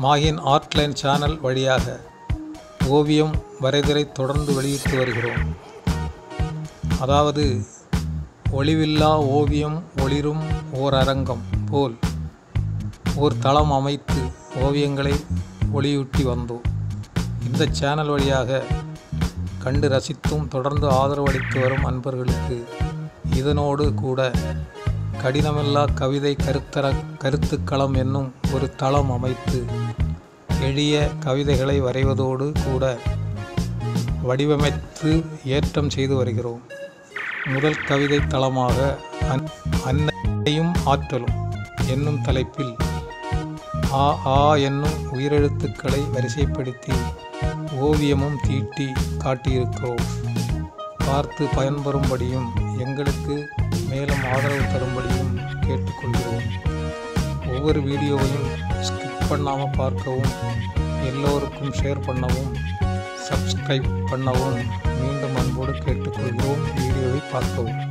மாஹின் ஆர்ட்லைன் channel வழியாக ஓவியம் வரைதலை தொடர்ந்து வெளியிட்டு வருகிறோம் அதாவது ஒளிவில்லா ஓவியம் ஒளிரும் ஓர் அரங்கம் போல் ஓர் தளம் அமைத்து ஓவியங்களை ஒளியூட்டி வந்தோம் இந்த சேனல் வழியாக கண்டு ரசித்தும் தொடர்ந்து ஆதரவு அளித்து வரும் அன்பர்களுக்கு இதனோடு கூட கடினமில்லா கவிதை கருத்தர கருத்துக்களம் என்னும் ஒரு தளம் அமைத்து எளிய கவிதைகளை வரைவதோடு கூட வடிவமைத்து ஏற்றம் செய்து வருகிறோம் முதல் கவிதை தளமாக அன் அன்னையும் ஆற்றலும் என்னும் தலைப்பில் ஆ ஆ என்னும் உயிரெழுத்துக்களை வரிசைப்படுத்தி ஓவியமும் தீட்டி காட்டியிருக்கிறோம் பார்த்து பயன்பெறும்படியும் எங்களுக்கு மேலும் ஆதரவு தரும்படியும் கேட்டுக்கொள்கிறோம் ஒவ்வொரு வீடியோவையும் ஸ்கிப் பண்ணாமல் பார்க்கவும் எல்லோருக்கும் ஷேர் பண்ணவும் சப்ஸ்கிரைப் பண்ணவும் மீண்டும் அன்போடு கேட்டுக்கொள்கிறோம் வீடியோவை பார்க்கவும்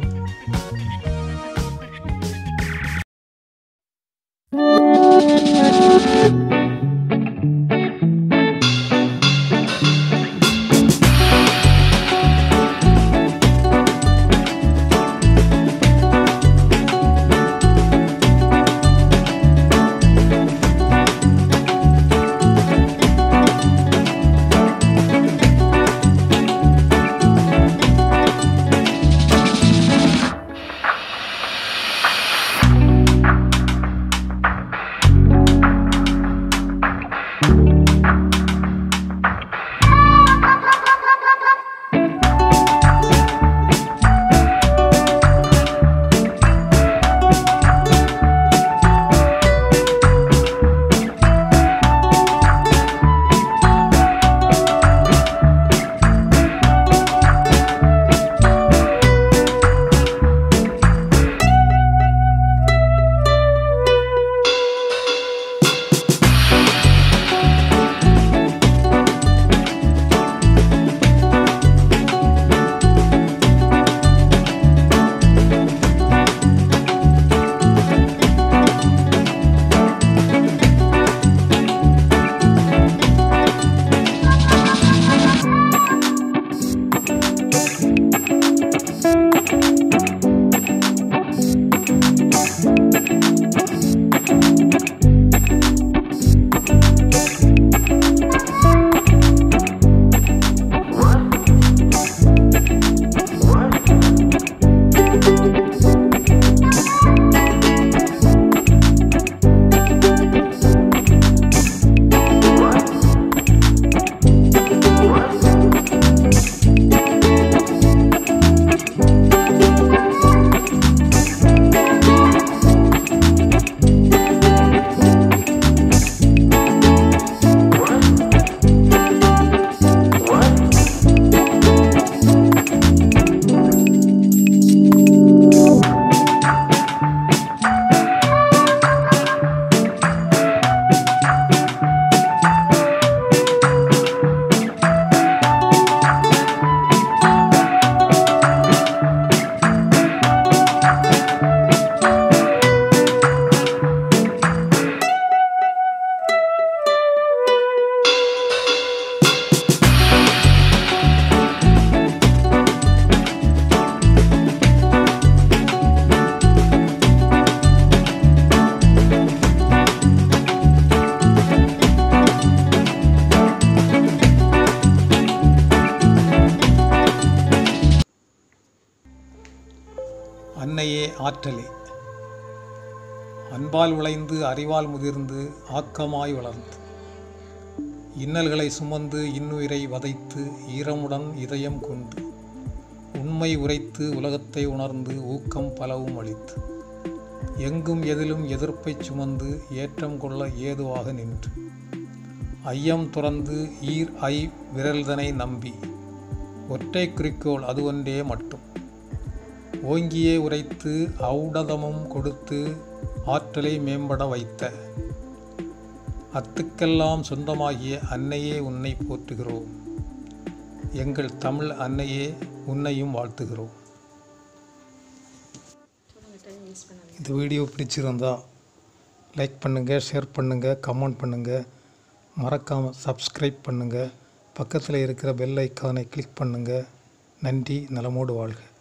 அன்னையே ஆற்றலே அன்பால் விளைந்து அறிவால் முதிர்ந்து ஆக்கமாய் வளர்ந்து இன்னல்களை சுமந்து இன்னுயிரை வதைத்து ஈரமுடன் இதயம் கொண்டு உண்மை உரைத்து உலகத்தை உணர்ந்து ஊக்கம் பலவும் அளித்து எங்கும் எதிலும் எதிர்ப்பைச் சுமந்து ஏற்றம் கொள்ள ஏதுவாக நின்று ஐயம் துறந்து ஈர் ஐ விரல்தனை நம்பி ஒற்றை குறிக்கோள் அது ஒன்றே மட்டும் ஓங்கியே உரைத்து ஔடதமும் கொடுத்து ஆற்றலை மேம்பட வைத்த அத்துக்கெல்லாம் சொந்தமாகிய அன்னையே உன்னை போற்றுகிறோம் எங்கள் தமிழ் அன்னையே உன்னையும் வாழ்த்துகிறோம் இந்த வீடியோ பிடிச்சிருந்தா லைக் பண்ணுங்கள் ஷேர் பண்ணுங்கள் கமெண்ட் பண்ணுங்கள் மறக்காமல் சப்ஸ்கிரைப் பண்ணுங்கள் பக்கத்தில் இருக்கிற பெல் ஐக்கானை கிளிக் பண்ணுங்கள் நன்றி நலமோடு வாழ்க